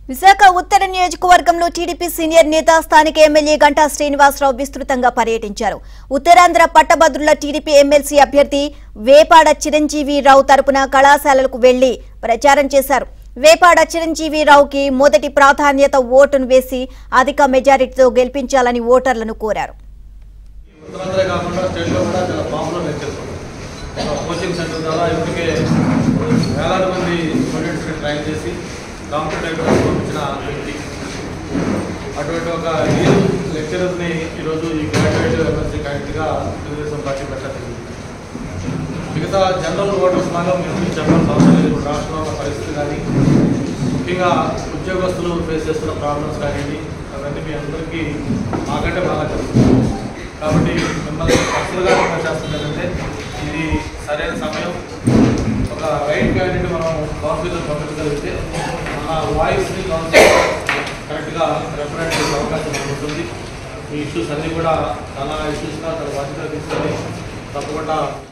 విశాఖ ఉత్తర నియోజకవర్గంలో TDP senior నేత స్థానిక ఎమ్మెల్యే గంటా శ్రీనివాసరావు విస్తృతంగా పర్యటించారు ఉత్తరాంధ్ర పట్టభద్రుల టీడీపీ ఎమ్మెల్సీ అభ్యర్థి వేపాడ చిరంజీవి రావు తరపున కళాశాలలకు వెళ్లి ప్రచారం చేశారు వేపాడ చిరంజీవి రావుకి మొదటి ప్రాధాన్యత ఓటును వేసి అధిక మెజారిటీతో గెలిపించాలని ఓటర్లను కోరారు ఉత్తరాంధ్ర కాకుండా స్టేట్లో కూడా చాలా పాపులర్ లెక్చర్స్ కోచింగ్ సెంటర్ ద్వారా ఇప్పటికే వేలాది మంది స్టూడెంట్స్ని ట్రైన్ చేసి కాంపిటేటివ్ పంపించిన వ్యక్తి అటువంటి ఒక రియల్ లెక్చరర్స్ని ఈరోజు ఈ గ్రాడ్యుయేట్ ఎమ్మెల్సీ క్యాండిడేట్గా తెలుగుదేశం పార్టీ పెట్టాలి మిగతా జనరల్ ఓటర్స్ లాగా మీరు చెప్పాల్సిన అవసరం లేదు ఇప్పుడు రాష్ట్రంలో ఉన్న పరిస్థితి కానీ ముఖ్యంగా ఉద్యోగస్తులు ఫేస్ చేస్తున్న ప్రాబ్లమ్స్ కానివ్వండి అవన్నీ మీ అందరికీ మాకంటే బాగా తెలుసు కాబట్టి మిమ్మల్ని పర్సనల్గా రిక్వెస్ట్ చేస్తుంది ఏంటంటే ఇది సరైన సమయం ఒక రైట్ క్యాండిడేట్ మనం కౌన్సిల్లో పంపించగలిగితే మన వాయిస్ని కౌన్సిల్ కరెక్ట్గా రిప్రజెంట్ చేసే అవకాశం మనకు ఉంటుంది ఈ ఇష్యూస్ అన్నీ కూడా చాలా ఇష్యూస్గా చాలా బాధ్యత తీసుకొని తప్పకుండా